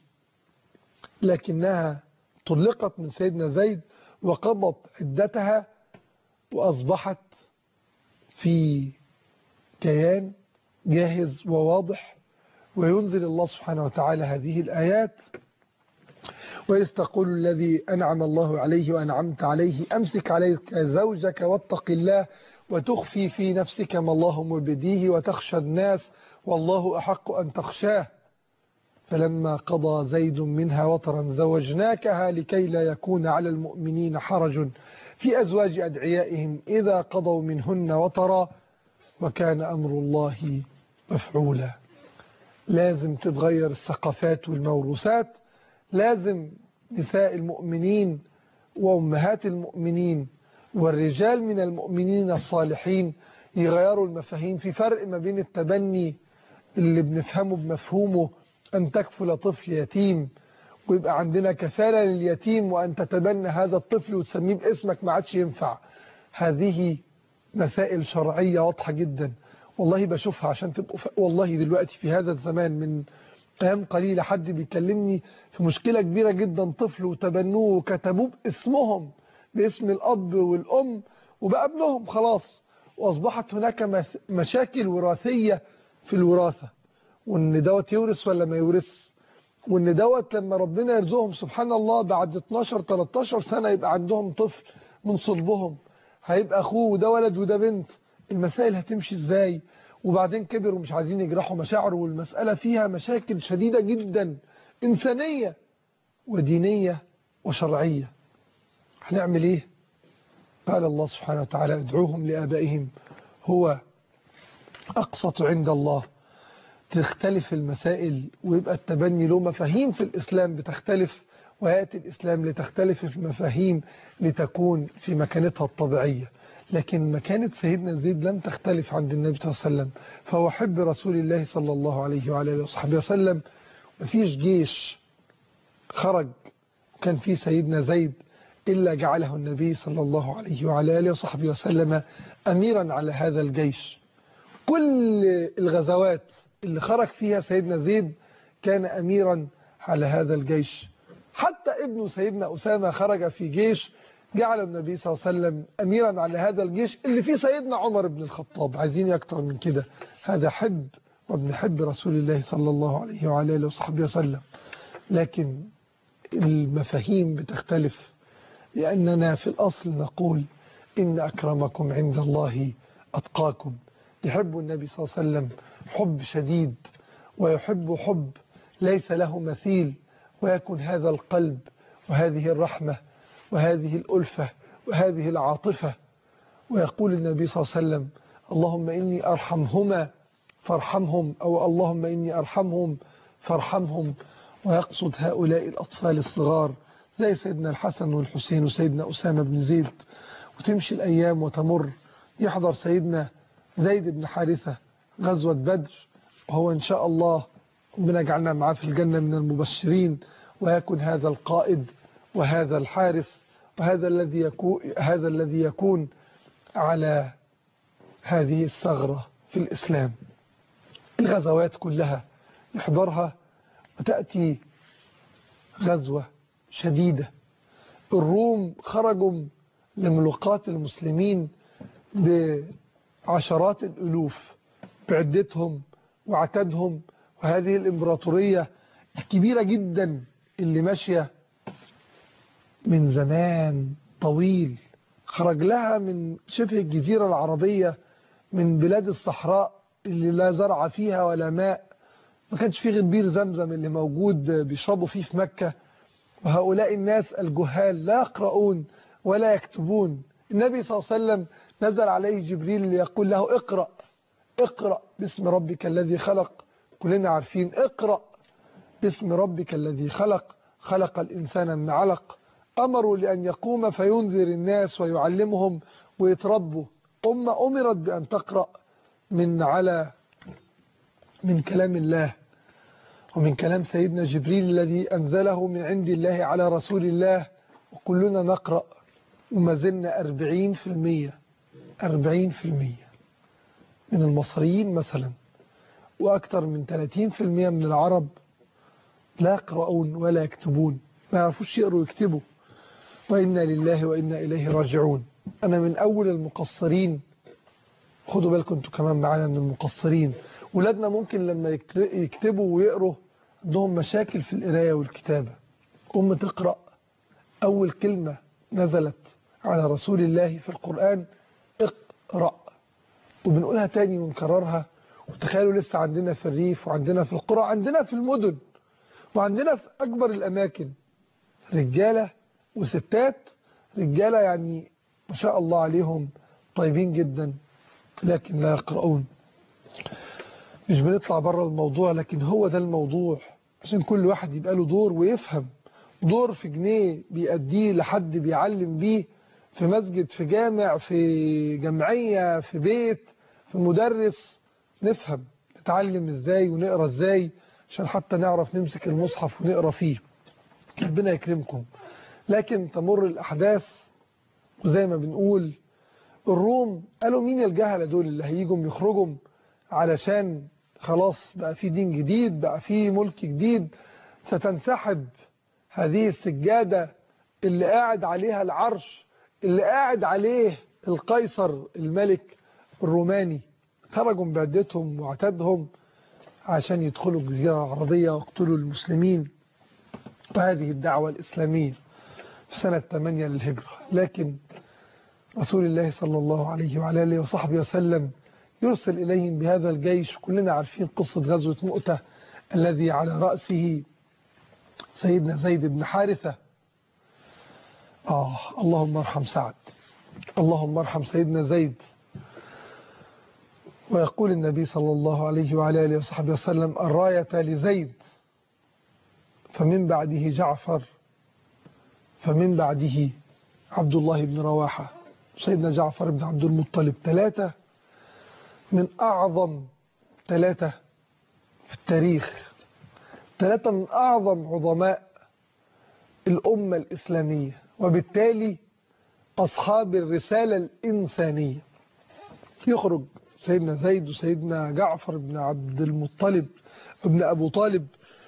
لكنها طلقت من سيدنا زيد وقضت عدتها وأصبحت في كيان جاهز وواضح وينزل الله سبحانه وتعالى هذه الآيات وإذ تقول الذي أنعم الله عليه وأنعمت عليه أمسك عليك زوجك واتق الله وتخفي في نفسك ما الله مبديه وتخشى الناس والله أحق أن تخشاه فلما قضى زيد منها وطرا زوجناكها لكي لا يكون على المؤمنين حرج في أزواج أدعيائهم إذا قضوا منهن وطرا وكان أمر الله مفعولا لازم تتغير الثقافات والموروثات لازم نساء المؤمنين وأمهات المؤمنين والرجال من المؤمنين الصالحين يغيروا المفاهيم في فرق ما بين التبني اللي بنفهمه بمفهومه أن تكفل طفل يتيم ويبقى عندنا كفالة لليتيم وأن تتبنى هذا الطفل وتسميه باسمك ما عادش ينفع هذه مسائل شرعية واضحة جدا والله بشوفها عشان تبقوا ف... والله دلوقتي في هذا الزمان من أيام قليلة حد بيكلمني في مشكلة كبيرة جدا طفل وتبنوه وكتبوه باسمهم باسم الأب والأم وبقى ابنهم خلاص وأصبحت هناك مشاكل وراثية في الوراثة وإن دوت يورث ولا ما يورث وإن دوت لما ربنا يرزقهم سبحان الله بعد 12 13 سنة يبقى عندهم طفل من صلبهم هيبقى أخوه وده ولد وده بنت المسائل هتمشي إزاي وبعدين كبر ومش عايزين يجرحوا مشاعره والمسألة فيها مشاكل شديدة جدا إنسانية ودينية وشرعية هنعمل إيه قال الله سبحانه وتعالى ادعوهم لآبائهم هو أقسط عند الله تختلف المسائل ويبقى التبني له مفاهيم في الإسلام بتختلف ويأتي الإسلام لتختلف في المفاهيم لتكون في مكانتها الطبيعية لكن مكانة سيدنا زيد لم تختلف عند النبي صلى الله عليه وسلم فهو حب رسول الله صلى الله عليه وعلى اله وصحبه وسلم مفيش جيش خرج وكان فيه سيدنا زيد إلا جعله النبي صلى الله عليه وعلى اله وصحبه وسلم أميرا على هذا الجيش كل الغزوات اللي خرج فيها سيدنا زيد كان أميرا على هذا الجيش حتى ابن سيدنا أسامة خرج في جيش جعل النبي صلى الله عليه وسلم أميرا على هذا الجيش اللي فيه سيدنا عمر بن الخطاب عايزين أكتر من كده هذا حب وابن حب رسول الله صلى الله عليه وعلى اله وصحبه وسلم لكن المفاهيم بتختلف لأننا في الأصل نقول إن أكرمكم عند الله أتقاكم يحب النبي صلى الله عليه وسلم حب شديد ويحب حب ليس له مثيل ويكون هذا القلب وهذه الرحمة وهذه الألفة وهذه العاطفة ويقول النبي صلى الله عليه وسلم اللهم إني أرحمهما فارحمهم أو اللهم إني أرحمهم فارحمهم ويقصد هؤلاء الأطفال الصغار زي سيدنا الحسن والحسين وسيدنا أسامة بن زيد وتمشي الأيام وتمر يحضر سيدنا زيد بن حارثة غزوة بدر وهو إن شاء الله ربنا يجعلنا معاه في الجنة من المبشرين ويكون هذا القائد وهذا الحارس وهذا الذي يكون هذا الذي يكون على هذه الثغرة في الإسلام الغزوات كلها يحضرها وتأتي غزوة شديدة الروم خرجوا لملقات المسلمين بعشرات الألوف بعدتهم وعتادهم وهذه الإمبراطورية الكبيرة جدا اللي ماشية من زمان طويل خرج لها من شبه الجزيرة العربية من بلاد الصحراء اللي لا زرع فيها ولا ماء ما كانش فيه غير بير زمزم اللي موجود بيشربوا فيه في مكة وهؤلاء الناس الجهال لا يقرؤون ولا يكتبون النبي صلى الله عليه وسلم نزل عليه جبريل ليقول له اقرأ اقرأ باسم ربك الذي خلق كلنا عارفين اقرأ باسم ربك الذي خلق خلق الإنسان من علق أمروا لأن يقوم فينذر الناس ويعلمهم ويتربوا أمة أمرت بأن تقرأ من على من كلام الله ومن كلام سيدنا جبريل الذي أنزله من عند الله على رسول الله وكلنا نقرأ وما زلنا أربعين في المية أربعين في المية من المصريين مثلا وأكثر من 30% من العرب لا يقرؤون ولا يكتبون ما يعرفوش يقروا ويكتبوا وإنا لله وإنا إليه راجعون أنا من أول المقصرين خدوا بالكم انتوا كمان معانا من المقصرين ولادنا ممكن لما يكتبوا ويقروا عندهم مشاكل في القراية والكتابة أم تقرأ أول كلمة نزلت على رسول الله في القرآن اقرأ وبنقولها تاني ونكررها وتخيلوا لسه عندنا في الريف وعندنا في القرى عندنا في المدن وعندنا في أكبر الأماكن رجالة وستات رجالة يعني ما شاء الله عليهم طيبين جدا لكن لا يقرؤون مش بنطلع بره الموضوع لكن هو ده الموضوع عشان كل واحد يبقى له دور ويفهم دور في جنيه بيأديه لحد بيعلم بيه في مسجد في جامع في جمعية في بيت في مدرس نفهم نتعلم ازاي ونقرا ازاي عشان حتى نعرف نمسك المصحف ونقرا فيه ربنا يكرمكم لكن تمر الأحداث وزي ما بنقول الروم قالوا مين الجهلة دول اللي هيجوا يخرجوا علشان خلاص بقى في دين جديد بقى في ملك جديد ستنسحب هذه السجادة اللي قاعد عليها العرش اللي قاعد عليه القيصر الملك الروماني خرجوا بعدتهم وعتادهم عشان يدخلوا الجزيرة العربية ويقتلوا المسلمين وهذه الدعوة الإسلامية في سنة 8 للهجرة لكن رسول الله صلى الله عليه وعلى آله وصحبه وسلم يرسل إليهم بهذا الجيش كلنا عارفين قصة غزوة مؤتة الذي على رأسه سيدنا زيد بن حارثة آه اللهم ارحم سعد اللهم ارحم سيدنا زيد ويقول النبي صلى الله عليه وعلى آله وصحبه وسلم الراية لزيد فمن بعده جعفر فمن بعده عبد الله بن رواحة سيدنا جعفر بن عبد المطلب ثلاثة من أعظم ثلاثة في التاريخ ثلاثة من أعظم عظماء الأمة الإسلامية وبالتالي أصحاب الرسالة الإنسانية يخرج سيدنا زيد وسيدنا جعفر بن عبد المطلب ابن أبو طالب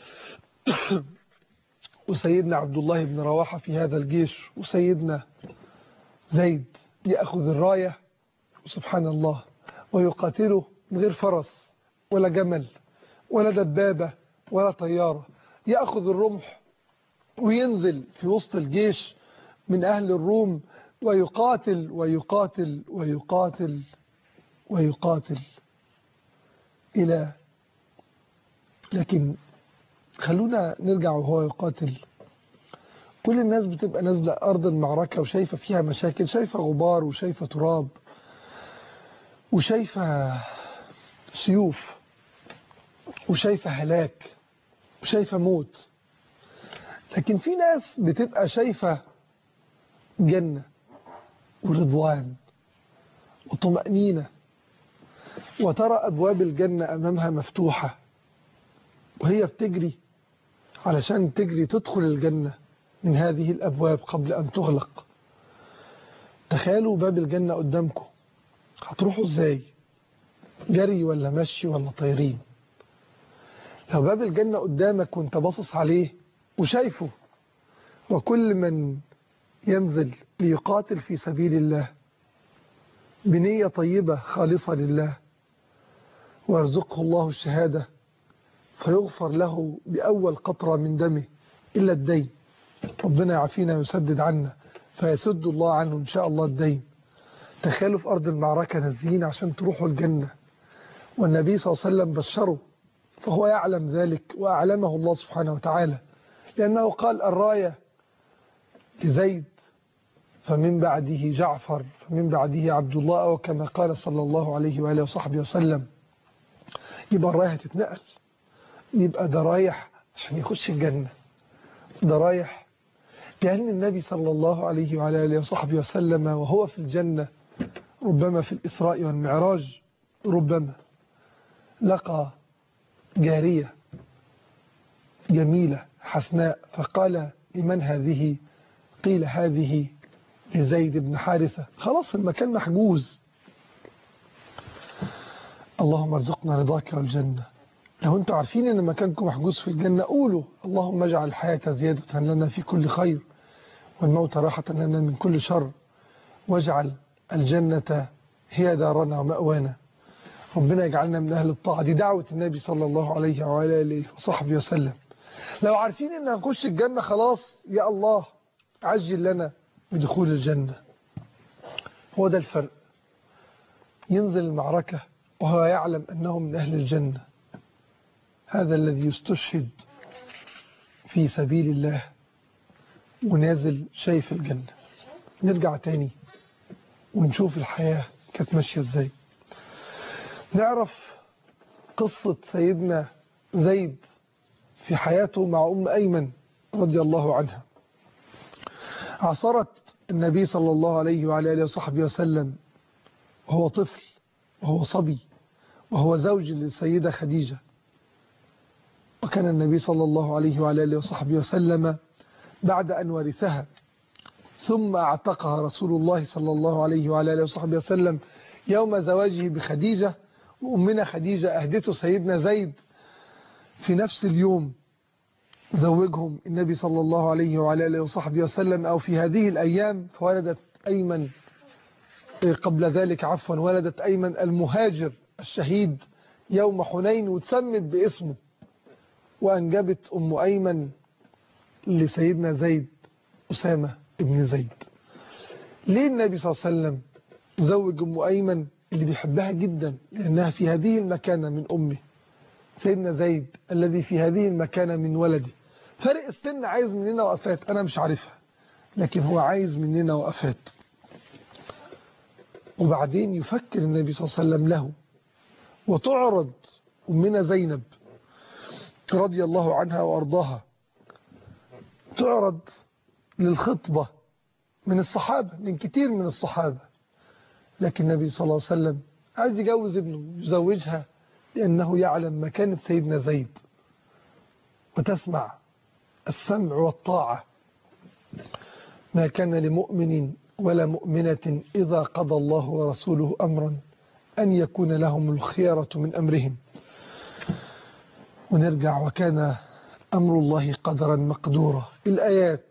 وسيدنا عبد الله بن رواحة في هذا الجيش وسيدنا زيد يأخذ الراية سبحان الله ويقاتله من غير فرس ولا جمل ولا دبابة ولا طيارة يأخذ الرمح وينزل في وسط الجيش من أهل الروم ويقاتل ويقاتل ويقاتل ويقاتل إلى لكن خلونا نرجع وهو يقاتل كل الناس بتبقى نازلة أرض المعركة وشايفة فيها مشاكل شايفة غبار وشايفة تراب وشايفة سيوف وشايفة هلاك وشايفة موت لكن في ناس بتبقى شايفة جنة ورضوان وطمأنينة وترى أبواب الجنة أمامها مفتوحة وهي بتجري علشان تجري تدخل الجنة من هذه الأبواب قبل أن تغلق تخيلوا باب الجنة قدامكم هتروحوا ازاي جري ولا مشي ولا طايرين لو باب الجنة قدامك وانت باصص عليه وشايفه وكل من ينزل ليقاتل في سبيل الله بنية طيبة خالصة لله ويرزقه الله الشهادة فيغفر له بأول قطرة من دمه إلا الدين ربنا يعافينا ويسدد عنا فيسد الله عنه إن شاء الله الدين تخيلوا في أرض المعركة نازلين عشان تروحوا الجنة والنبي صلى الله عليه وسلم بشره فهو يعلم ذلك وأعلمه الله سبحانه وتعالى لأنه قال الراية لزيد فمن بعده جعفر فمن بعده عبد الله أو كما قال صلى الله عليه وآله وصحبه وسلم يبقى الراية هتتنقل يبقى ده رايح عشان يخش الجنة ده رايح لأن النبي صلى الله عليه وعلى آله وصحبه وسلم وهو في الجنة ربما في الإسراء والمعراج ربما لقى جارية جميلة حسناء فقال لمن هذه قيل هذه لزيد بن حارثة خلاص المكان محجوز اللهم ارزقنا رضاك والجنة لو انتم عارفين ان مكانكم محجوز في الجنة قولوا اللهم اجعل الحياة زيادة لنا في كل خير والموت راحة لنا من كل شر واجعل الجنة هي دارنا ومأوانا ربنا يجعلنا من أهل الطاعة دي دعوة النبي صلى الله عليه وعلى آله وصحبه وسلم لو عارفين ان هنخش الجنة خلاص يا الله عجل لنا بدخول الجنة هو ده الفرق ينزل المعركة وهو يعلم أنه من أهل الجنة هذا الذي يستشهد في سبيل الله ونازل شايف الجنة نرجع تاني ونشوف الحياة كانت ماشية ازاي نعرف قصة سيدنا زيد في حياته مع أم أيمن رضي الله عنها عصرت النبي صلى الله عليه وعلى آله وصحبه وسلم وهو طفل وهو صبي وهو زوج للسيدة خديجة وكان النبي صلى الله عليه وعلى آله وصحبه وسلم بعد أن ورثها ثم اعتقها رسول الله صلى الله عليه وعلى آله وصحبه وسلم يوم زواجه بخديجة وأمنا خديجة أهدته سيدنا زيد في نفس اليوم زوجهم النبي صلى الله عليه وعلى آله وصحبه وسلم أو في هذه الأيام فولدت أيمن قبل ذلك عفوا ولدت أيمن المهاجر الشهيد يوم حنين وتسمت باسمه وأنجبت أم أيمن لسيدنا زيد أسامة ابن زيد ليه النبي صلى الله عليه وسلم زوج أم أيمن اللي بيحبها جدا لأنها في هذه المكانة من أمه سيدنا زيد الذي في هذه المكانة من ولده فرق السن عايز مننا وقفات أنا مش عارفها لكن هو عايز مننا وقفات وبعدين يفكر النبي صلى الله عليه وسلم له وتعرض أمنا زينب رضي الله عنها وأرضاها تعرض للخطبة من الصحابة من كتير من الصحابة لكن النبي صلى الله عليه وسلم عايز يجوز ابنه يزوجها لأنه يعلم مكانة سيدنا زيد وتسمع السمع والطاعة ما كان لمؤمن ولا مؤمنة إذا قضى الله ورسوله أمرا أن يكون لهم الخيرة من أمرهم ونرجع وكان أمر الله قدرا مقدورا الآيات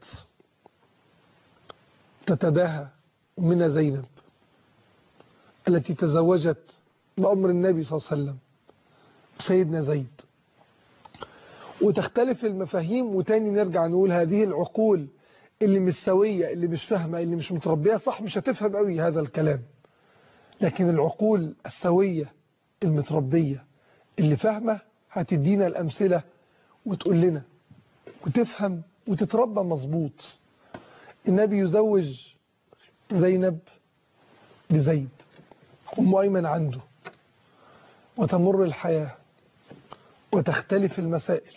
تتباهى من زينب التي تزوجت بأمر النبي صلى الله عليه وسلم سيدنا زيد وتختلف المفاهيم وتاني نرجع نقول هذه العقول اللي مش سوية اللي مش فاهمة اللي مش متربية صح مش هتفهم قوي هذا الكلام لكن العقول السوية المتربية اللي فاهمة هتدينا الأمثلة وتقول لنا وتفهم وتتربى مظبوط النبي يزوج زينب بزيد أم أيمن عنده وتمر الحياة وتختلف المسائل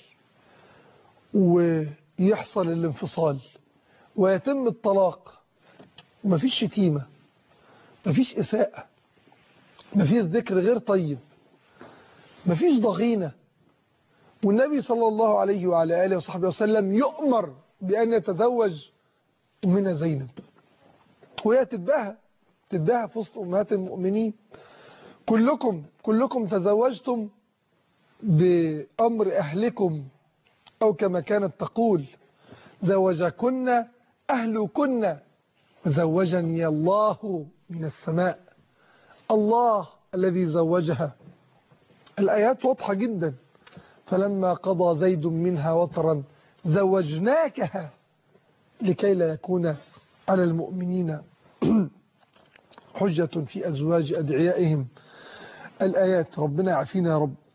ويحصل الانفصال ويتم الطلاق ومفيش شتيمة مفيش إساءة مفيش ذكر غير طيب مفيش ضغينة والنبي صلى الله عليه وعلى آله وصحبه وسلم يؤمر بأن يتزوج أمنا زينب وهي تتباهى تتباهى في وسط أمهات المؤمنين كلكم كلكم تزوجتم بأمر أهلكم أو كما كانت تقول زوجكن أهلكن زوجني الله من السماء الله الذي زوجها الآيات واضحة جدا فلما قضى زيد منها وطرا زوجناكها لكي لا يكون على المؤمنين حجة في أزواج أدعيائهم الآيات ربنا يعافينا يا رب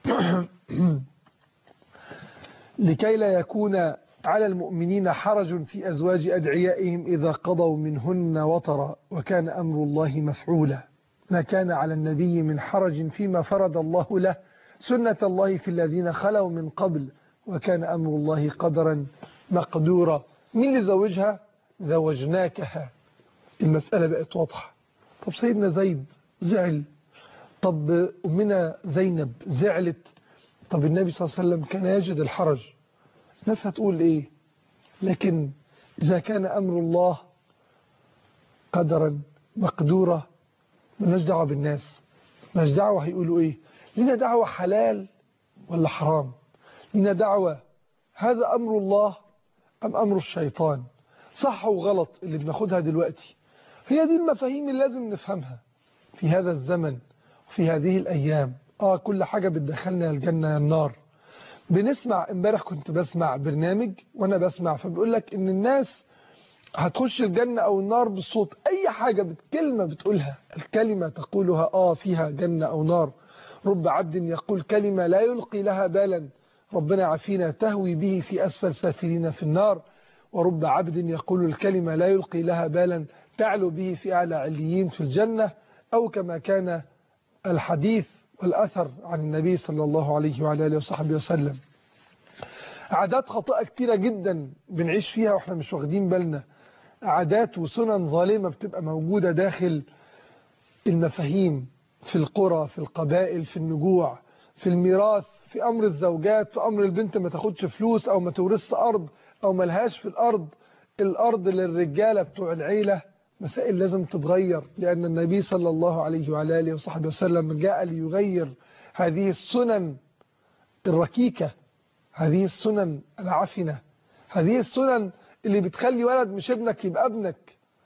لكي لا يكون على المؤمنين حرج في أزواج أدعيائهم إذا قضوا منهن وطرا وكان أمر الله مفعولا ما كان على النبي من حرج فيما فرض الله له سنة الله في الذين خلوا من قبل وكان أمر الله قدرا مقدورا مين اللي زوجها زوجناكها المسألة بقت واضحة طب سيدنا زيد زعل طب أمنا زينب زعلت طب النبي صلى الله عليه وسلم كان يجد الحرج الناس هتقول ايه لكن إذا كان أمر الله قدرا مقدورا ملناش دعوة بالناس ملناش دعوة هيقولوا ايه لنا دعوة حلال ولا حرام لنا دعوة هذا أمر الله أم أمر الشيطان صح وغلط اللي بناخدها دلوقتي هي دي المفاهيم اللي لازم نفهمها في هذا الزمن في هذه الأيام آه كل حاجة بتدخلنا الجنة النار بنسمع امبارح كنت بسمع برنامج وانا بسمع فبيقول لك ان الناس هتخش الجنة او النار بالصوت اي حاجة بكلمة بتقولها الكلمة تقولها اه فيها جنة او نار رب عبد يقول كلمة لا يلقي لها بالا ربنا يعافينا تهوي به في اسفل سافلين في النار ورب عبد يقول الكلمة لا يلقي لها بالا تعلو به في اعلى عليين في الجنة او كما كان الحديث والأثر عن النبي صلى الله عليه وعلى آله وصحبه وسلم عادات خاطئة كتيرة جدا بنعيش فيها واحنا مش واخدين بالنا عادات وسنن ظالمة بتبقى موجودة داخل المفاهيم في القرى في القبائل في النجوع في الميراث في أمر الزوجات في أمر البنت ما تاخدش فلوس أو ما تورثش أرض أو ملهاش في الأرض الأرض للرجالة بتوع العيلة مسائل لازم تتغير لأن النبي صلى الله عليه وعلى آله وصحبه وسلم جاء ليغير هذه السنن الركيكة هذه السنن العفنة هذه السنن اللي بتخلي ولد مش ابنك يبقى ابنك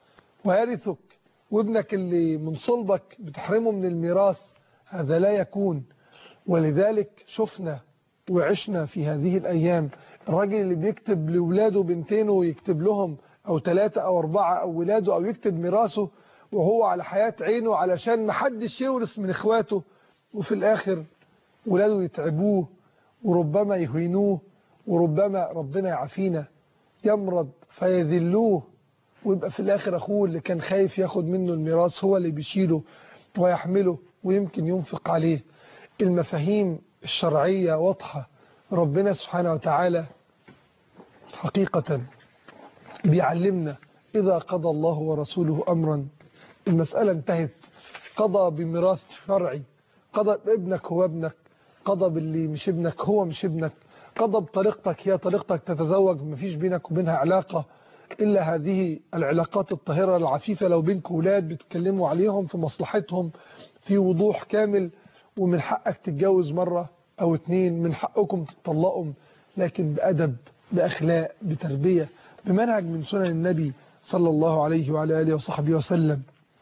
ويرثك وابنك اللي من صلبك بتحرمه من الميراث هذا لا يكون ولذلك شفنا وعشنا في هذه الأيام الراجل اللي بيكتب لولاده بنتين ويكتب لهم أو ثلاثة أو أربعة أو ولاده أو يكتب ميراثه وهو على حياة عينه علشان محدش يورث من إخواته وفي الآخر ولاده يتعبوه وربما يهينوه وربما ربنا يعافينا يمرض فيذلوه ويبقى في الآخر أخوه اللي كان خايف ياخد منه الميراث هو اللي بيشيله ويحمله ويمكن ينفق عليه المفاهيم الشرعية واضحة ربنا سبحانه وتعالى حقيقة بيعلمنا إذا قضى الله ورسوله أمرا المسألة انتهت قضى بميراث شرعي قضى بابنك هو ابنك قضى باللي مش ابنك هو مش ابنك قضى بطريقتك هي طريقتك تتزوج مفيش بينك وبينها علاقة إلا هذه العلاقات الطاهرة العفيفة لو بينك ولاد بتتكلموا عليهم في مصلحتهم في وضوح كامل ومن حقك تتجوز مرة أو اتنين من حقكم تطلقوا لكن بأدب بأخلاق بتربية بمنهج من سنن النبي صلى الله عليه وعلى آله وصحبه وسلم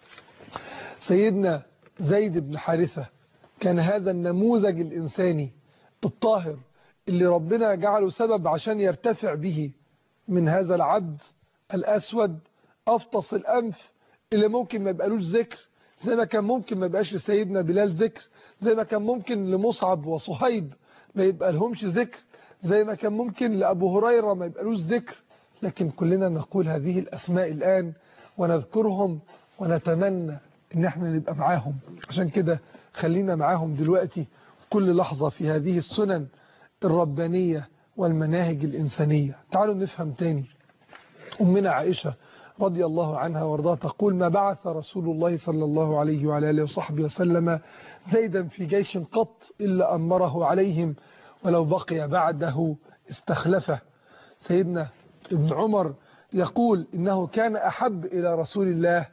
سيدنا زيد بن حارثة كان هذا النموذج الإنساني الطاهر اللي ربنا جعله سبب عشان يرتفع به من هذا العبد الأسود أفطس الأنف اللي ممكن ما يبقالوش ذكر زي ما كان ممكن ما يبقاش لسيدنا بلال ذكر زي ما كان ممكن لمصعب وصهيب ما يبقى لهمش ذكر زي ما كان ممكن لأبو هريرة ما يبقالوش ذكر لكن كلنا نقول هذه الأسماء الآن ونذكرهم ونتمنى ان احنا نبقى معاهم عشان كده خلينا معاهم دلوقتي كل لحظة في هذه السنن الربانية والمناهج الإنسانية تعالوا نفهم تاني أمنا عائشة رضي الله عنها وارضاها تقول ما بعث رسول الله صلى الله عليه وعلى آله وصحبه وسلم زيدا في جيش قط إلا أمره عليهم ولو بقي بعده استخلفه سيدنا ابن عمر يقول إنه كان أحب إلى رسول الله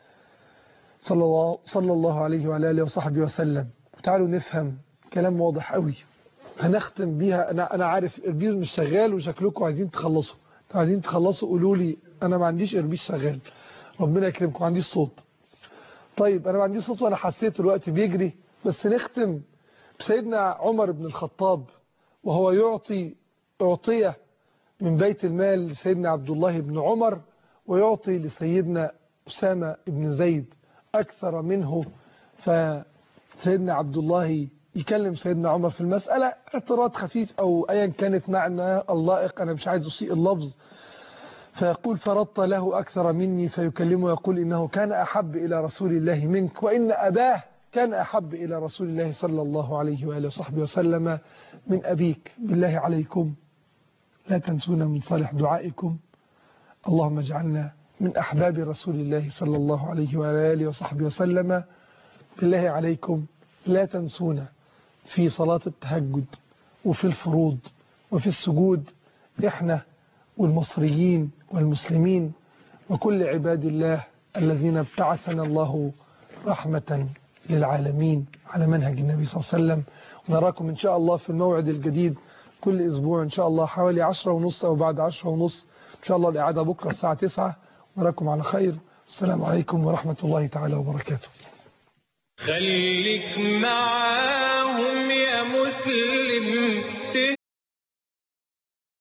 صلى الله, صلى الله عليه وعلى آله وصحبه وسلم تعالوا نفهم كلام واضح قوي هنختم بيها أنا, أنا عارف الإربيز مش شغال وشكلكم عايزين تخلصوا عايزين تخلصوا قولوا لي أنا ما عنديش إربيز شغال ربنا يكرمكم عنديش صوت طيب أنا ما عنديش صوت وأنا حسيت الوقت بيجري بس نختم بسيدنا عمر بن الخطاب وهو يعطي أعطية من بيت المال لسيدنا عبد الله بن عمر ويعطي لسيدنا أسامة بن زيد أكثر منه سيدنا عبد الله يكلم سيدنا عمر في المسألة اعتراض خفيف أو أيا كانت معنى اللائق أنا مش عايز أسيء اللفظ فيقول فرضت له أكثر مني فيكلمه يقول إنه كان أحب إلى رسول الله منك وإن أباه كان أحب إلى رسول الله صلى الله عليه وآله وصحبه وسلم من أبيك بالله عليكم لا تنسونا من صالح دعائكم اللهم اجعلنا من أحباب رسول الله صلى الله عليه وآله وصحبه وسلم بالله عليكم لا تنسونا في صلاة التهجد وفي الفروض وفي السجود إحنا والمصريين والمسلمين وكل عباد الله الذين ابتعثنا الله رحمة للعالمين على منهج النبي صلى الله عليه وسلم ونراكم إن شاء الله في الموعد الجديد كل أسبوع إن شاء الله حوالي عشرة ونص أو بعد عشرة ونص إن شاء الله الإعادة بكرة الساعة تسعة نراكم على خير السلام عليكم ورحمة الله تعالى وبركاته خليك معاهم يا مسلم